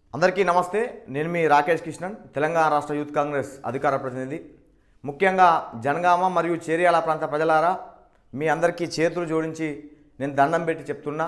అందరికీ నమస్తే నేను మీ రాకేష్ కృష్ణన్ తెలంగాణ రాష్ట్ర యూత్ కాంగ్రెస్ అధికార ప్రతినిధి ముఖ్యంగా జనగామ మరియు చేరియాల ప్రాంత ప్రజలారా మీ అందరికీ చేతులు జోడించి నేను దండం పెట్టి చెప్తున్నా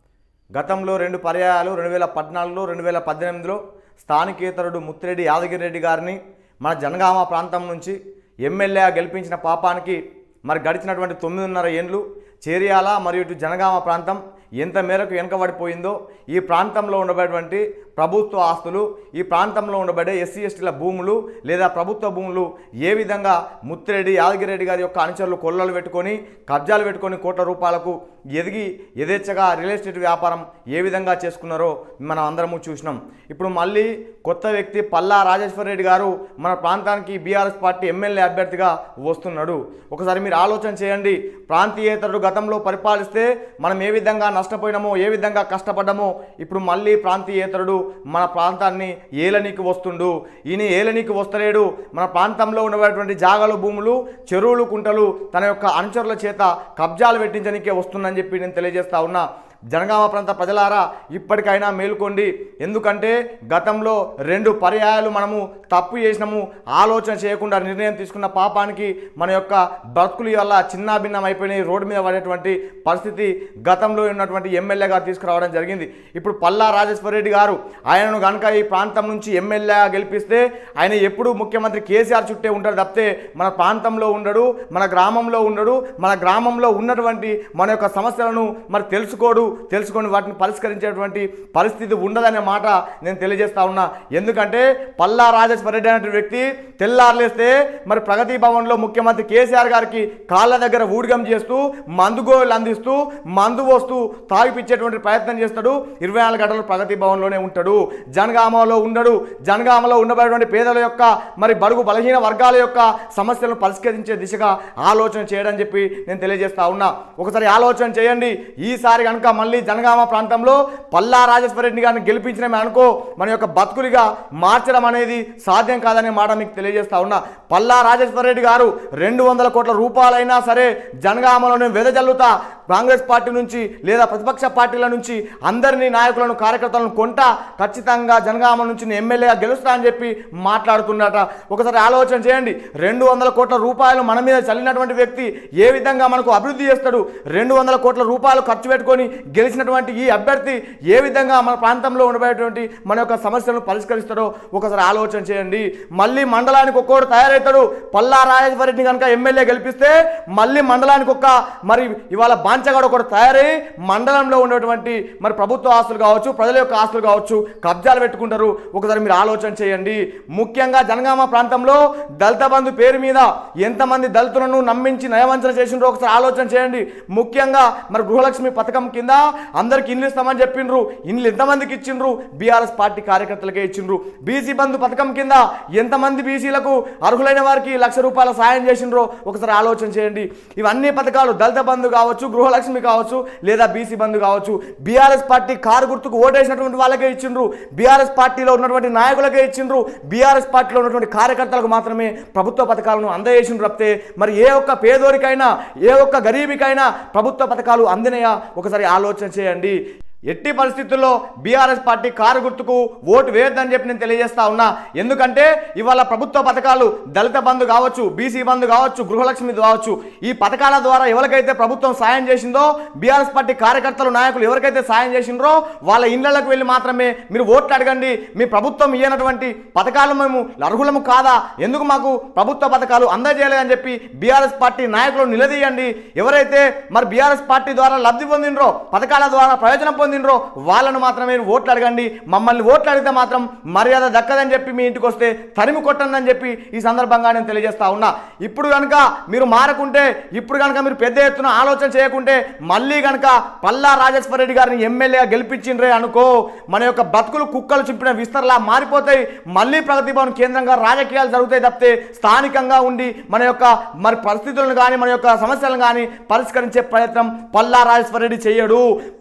గతంలో రెండు పర్యాయాలు రెండు వేల పద్నాలుగులో రెండు వేల పద్దెనిమిదిలో స్థానికేతరుడు ముత్తిరెడ్డి యాదగిరి రెడ్డి గారిని మన జనగామ ప్రాంతం నుంచి ఎమ్మెల్యే గెలిపించిన పాపానికి మరి గడిచినటువంటి తొమ్మిదిన్నర ఏండ్లు చేరియాల మరియు ఇటు జనగామ ప్రాంతం ఎంత మేరకు వెనుకబడిపోయిందో ఈ ప్రాంతంలో ఉండబడేటువంటి ప్రభుత్వ ఆస్తులు ఈ ప్రాంతంలో ఉండబడే ఎస్సీ ఎస్టీల భూములు లేదా ప్రభుత్వ భూములు ఏ విధంగా ముత్తిరెడ్డి యాదగిరెడ్డి గారి యొక్క అనుచరులు కొల్లలు పెట్టుకొని కబ్జాలు పెట్టుకొని కోట్ల రూపాయలకు ఎదిగి యథేచ్ఛగా రియల్ ఎస్టేట్ వ్యాపారం ఏ విధంగా చేసుకున్నారో మనం అందరము చూసినాం ఇప్పుడు మళ్ళీ కొత్త వ్యక్తి పల్లా రాజేశ్వర రెడ్డి గారు మన ప్రాంతానికి బీఆర్ఎస్ పార్టీ ఎమ్మెల్యే అభ్యర్థిగా వస్తున్నాడు ఒకసారి మీరు ఆలోచన చేయండి ప్రాంతీయేతరుడు గతంలో పరిపాలిస్తే మనం ఏ విధంగా నష్టపోయినామో ఏ విధంగా కష్టపడ్డామో ఇప్పుడు మళ్ళీ ప్రాంతీయేతరుడు మన ప్రాంతాన్ని ఏలనీకి వస్తుండు ఈయన ఏలనీకి వస్తలేడు మన ప్రాంతంలో ఉన్నటువంటి జాగాలు భూములు చెరువులు కుంటలు తన యొక్క అనుచరుల చేత కబ్జాలు పెట్టించడానికే వస్తుందని చెప్పి నేను తెలియజేస్తా ఉన్నా జనగామ ప్రాంత ప్రజలారా ఇప్పటికైనా మేలుకోండి ఎందుకంటే గతంలో రెండు పర్యాయాలు మనము తప్పు చేసినాము ఆలోచన చేయకుండా నిర్ణయం తీసుకున్న పాపానికి మన యొక్క బ్రతుకులు వల్ల చిన్నాభిన్నం అయిపోయినాయి రోడ్డు మీద పడేటువంటి పరిస్థితి గతంలో ఉన్నటువంటి ఎమ్మెల్యే గారు తీసుకురావడం జరిగింది ఇప్పుడు పల్లా రాజేశ్వర రెడ్డి గారు ఆయనను కనుక ఈ ప్రాంతం నుంచి ఎమ్మెల్యే గెలిపిస్తే ఆయన ఎప్పుడు ముఖ్యమంత్రి కేసీఆర్ చుట్టే ఉంటాడు తప్పితే మన ప్రాంతంలో ఉండడు మన గ్రామంలో ఉండడు మన గ్రామంలో ఉన్నటువంటి మన యొక్క సమస్యలను మరి తెలుసుకోడు తెలుసుకొని వాటిని పరిష్కరించేటువంటి పరిస్థితి ఉండదనే మాట నేను తెలియజేస్తా ఉన్నా ఎందుకంటే పల్లా రాజేశ్వర రెడ్డి అనే వ్యక్తి తెల్లారులేస్తే మరి ప్రగతి భవన్లో ముఖ్యమంత్రి కేసీఆర్ గారికి కాళ్ళ దగ్గర ఊడిగం చేస్తూ మందుగోళ్ళు అందిస్తూ మందు వస్తూ తాగిపిచ్చేటువంటి ప్రయత్నం చేస్తాడు ఇరవై నాలుగు గంటలు ప్రగతి భవన్లోనే ఉంటాడు జనగామలో ఉండడు జనగామలో ఉండబడేటువంటి పేదల యొక్క మరి బడుగు బలహీన వర్గాల యొక్క సమస్యలను పరిష్కరించే దిశగా ఆలోచన చేయడం చెప్పి నేను తెలియజేస్తా ఉన్నా ఒకసారి ఆలోచన చేయండి ఈసారి కనుక మళ్ళీ జనగామ ప్రాంతంలో పల్లా రాజేశ్వర రెడ్డి గారిని గెలిపించినమే అనుకో మన యొక్క బతుకులుగా మార్చడం అనేది సాధ్యం కాదనే మాట మీకు తెలియజేస్తా ఉన్నా పల్లా రాజేశ్వర రెడ్డి గారు రెండు వందల కోట్ల రూపాయలైనా సరే జనగామలోనే వెదజల్లుతా కాంగ్రెస్ పార్టీ నుంచి లేదా ప్రతిపక్ష పార్టీల నుంచి అందరినీ నాయకులను కార్యకర్తలను కొంటా ఖచ్చితంగా జనగామ నుంచి నేను ఎమ్మెల్యేగా గెలుస్తా అని చెప్పి మాట్లాడుతున్నట ఒకసారి ఆలోచన చేయండి రెండు వందల కోట్ల రూపాయలు మన మీద చల్లినటువంటి వ్యక్తి ఏ విధంగా మనకు అభివృద్ధి చేస్తాడు రెండు వందల కోట్ల రూపాయలు ఖర్చు పెట్టుకొని గెలిచినటువంటి ఈ అభ్యర్థి ఏ విధంగా మన ప్రాంతంలో ఉండబడేటువంటి మన యొక్క సమస్యలను పరిష్కరిస్తాడో ఒకసారి ఆలోచన చేయండి మళ్ళీ మండలానికి ఒక్కోడు తయారవుతాడు పల్లా రాజేశ్వర రెడ్డిని కనుక ఎమ్మెల్యే గెలిపిస్తే మళ్ళీ మండలానికి ఒక్క మరి ఇవాళ బాంచగాడు ఒకడు తయారై మండలంలో ఉన్నటువంటి మరి ప్రభుత్వ ఆస్తులు కావచ్చు ప్రజల యొక్క ఆస్తులు కావచ్చు కబ్జాలు పెట్టుకుంటారు ఒకసారి మీరు ఆలోచన చేయండి ముఖ్యంగా జనగామ ప్రాంతంలో దళిత బంధు పేరు మీద ఎంతమంది దళితులను నమ్మించి నయవంచన చేసిండ్రో ఒకసారి ఆలోచన చేయండి ముఖ్యంగా మరి గృహలక్ష్మి పథకం కింద అందరికి ఇల్లు ఇస్తామని చెప్పిండ్రు ఇల్లు ఎంతమందికి ఇచ్చిండ్రు బీఆర్ఎస్ పార్టీ కార్యకర్తలకే ఇచ్చిండ్రు బీసీ బంధు పథకం కింద ఎంతమంది బీసీలకు అర్హులైన వారికి లక్ష రూపాయల సాయం చేసిండ్రో ఒకసారి ఆలోచన చేయండి ఇవన్నీ పథకాలు దళిత బంధు కావచ్చు గృహలక్ష్మి కావచ్చు లేదా బీసీ బంధు కావచ్చు బీఆర్ఎస్ పార్టీ కారు గుర్తుకు ఓటేసినటువంటి వాళ్ళకే ఇచ్చిండ్రు బీఆర్ఎస్ పార్టీలో ఉన్నటువంటి నాయకులకే ఇచ్చిండ్రు బీఆర్ఎస్ పార్టీలో ఉన్నటువంటి కార్యకర్తలకు మాత్రమే ప్రభుత్వ పథకాలను అందజేసిండ్రు తప్పితే మరి ఏ ఒక్క పేదోరికైనా ఏ ఒక్క గరీబికైనా ప్రభుత్వ పథకాలు అందినయా ఒకసారి ఆలోచన చేయండి ఎట్టి పరిస్థితుల్లో బీఆర్ఎస్ పార్టీ కారు గుర్తుకు ఓటు వేయొద్దని చెప్పి నేను తెలియజేస్తా ఉన్నా ఎందుకంటే ఇవాళ ప్రభుత్వ పథకాలు దళిత బంధు కావచ్చు బీసీ బంధు కావచ్చు గృహలక్ష్మి కావచ్చు ఈ పథకాల ద్వారా ఎవరికైతే ప్రభుత్వం సాయం చేసిందో బీఆర్ఎస్ పార్టీ కార్యకర్తలు నాయకులు ఎవరికైతే సాయం చేసిండ్రో వాళ్ళ ఇళ్లకు వెళ్ళి మాత్రమే మీరు ఓట్లు అడగండి మీ ప్రభుత్వం ఇయ్యనటువంటి పథకాలు మేము అర్హులము కాదా ఎందుకు మాకు ప్రభుత్వ పథకాలు అందజేయలేదని చెప్పి బీఆర్ఎస్ పార్టీ నాయకులు నిలదీయండి ఎవరైతే మరి బీఆర్ఎస్ పార్టీ ద్వారా లబ్ధి పొందినరో పథకాల ద్వారా ప్రయోజనం పొందినరో వాళ్ళను మాత్రమే మీరు ఓట్లు అడగండి మమ్మల్ని ఓట్లు అడిగితే మాత్రం మర్యాద దక్కదని చెప్పి మీ ఇంటికి వస్తే తరిమి కొట్టండి అని చెప్పి ఈ సందర్భంగా నేను తెలియజేస్తా ఉన్నా ఇప్పుడు కనుక మీరు మారకుంటే ఇప్పుడు కనుక మీరు పెద్ద ఎత్తున ఆలోచన చేయకుంటే మళ్ళీ కనుక పల్లా రాజేశ్వర రెడ్డి గారిని ఎమ్మెల్యేగా గెలిపించిండ్రే అనుకో మన యొక్క బతుకులు కుక్కలు చింపిన విస్తరలా మారిపోతాయి మళ్ళీ ప్రగతి భవన్ కేంద్రంగా రాజకీయాలు జరుగుతాయి తప్పితే స్థానికంగా ఉండి మన యొక్క మరి పరిస్థితులను కానీ మన యొక్క సమస్యలను కానీ పరిష్కరించే ప్రయత్నం పల్లా రాజేశ్వర రెడ్డి చేయడు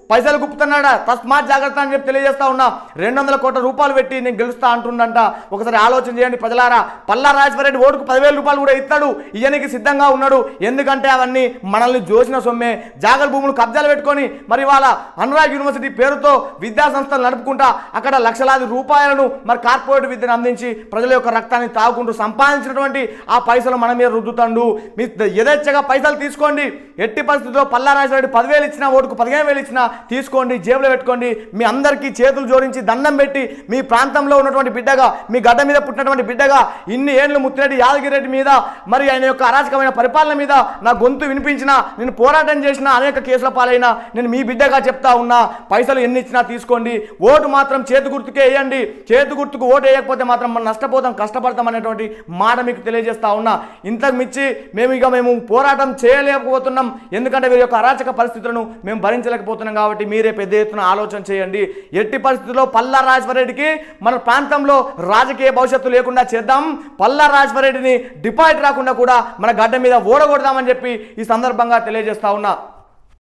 పైసలు గుప్పుతున్నాడా తస్మాత్ జాగ్రత్త అని చెప్పి తెలియజేస్తా ఉన్నా రెండు వందల కోట్ల రూపాయలు పెట్టి నేను గెలుస్తా అంటుండంట ఒకసారి ఆలోచన చేయండి ప్రజలారా పల్లా రాజశేఖరరెడ్డి ఓటుకు పదివేల రూపాయలు కూడా ఇస్తాడు ఇయ్యనికి సిద్ధంగా ఉన్నాడు ఎందుకంటే అవన్నీ మనల్ని జోసిన సొమ్మే జాగల భూములు కబ్జాలు పెట్టుకొని మరి వాళ్ళ అనురాగ్ యూనివర్సిటీ పేరుతో విద్యా సంస్థలు నడుపుకుంటా అక్కడ లక్షలాది రూపాయలను మరి కార్పొరేట్ విద్యను అందించి ప్రజల యొక్క రక్తాన్ని తాగుకుంటూ సంపాదించినటువంటి ఆ పైసలు మన మీద రుద్దుతాండు మీ యథేచ్ఛగా పైసలు తీసుకోండి ఎట్టి పరిస్థితుల్లో పల్లా రాజశేఖరరెడ్డి పదివేలు ఇచ్చినా ఓటుకు పదిహేను వేలు ఇచ్చినా తీసుకోండి జేబులో పెట్టుకోండి మీ అందరికీ చేతులు జోడించి దండం పెట్టి మీ ప్రాంతంలో ఉన్నటువంటి బిడ్డగా మీ గడ్డ మీద పుట్టినటువంటి బిడ్డగా ఇన్ని ఏళ్ళు ముత్తిరెడ్డి యాదగిరెడ్డి మీద మరి ఆయన యొక్క అరాచకమైన పరిపాలన మీద నా గొంతు వినిపించిన నేను పోరాటం చేసిన అనేక కేసుల పాలైనా నేను మీ బిడ్డగా చెప్తా ఉన్నా పైసలు ఎన్ని ఇచ్చినా తీసుకోండి ఓటు మాత్రం చేతి గుర్తుకే వేయండి చేతి గుర్తుకు ఓటు వేయకపోతే మాత్రం మనం నష్టపోతాం కష్టపడతాం అనేటువంటి మాట మీకు తెలియజేస్తా ఉన్నా ఇంతకు మించి మేము ఇక మేము పోరాటం చేయలేకపోతున్నాం ఎందుకంటే వీరి యొక్క అరాచక పరిస్థితులను మేము భరించలేకపోతున్నాం కాబట్టి మీరే పెద్ద ఎత్తున ఆలోచన చేయండి ఎట్టి పరిస్థితుల్లో పల్లా రాజవరెడ్డికి మన ప్రాంతంలో రాజకీయ భవిష్యత్తు లేకుండా చేద్దాం పల్లా రాజవరెడ్డిని డిపాజిట్ రాకుండా కూడా మన గడ్డ మీద ఓడగొడదామని చెప్పి ఈ సందర్భంగా తెలియజేస్తా ఉన్నా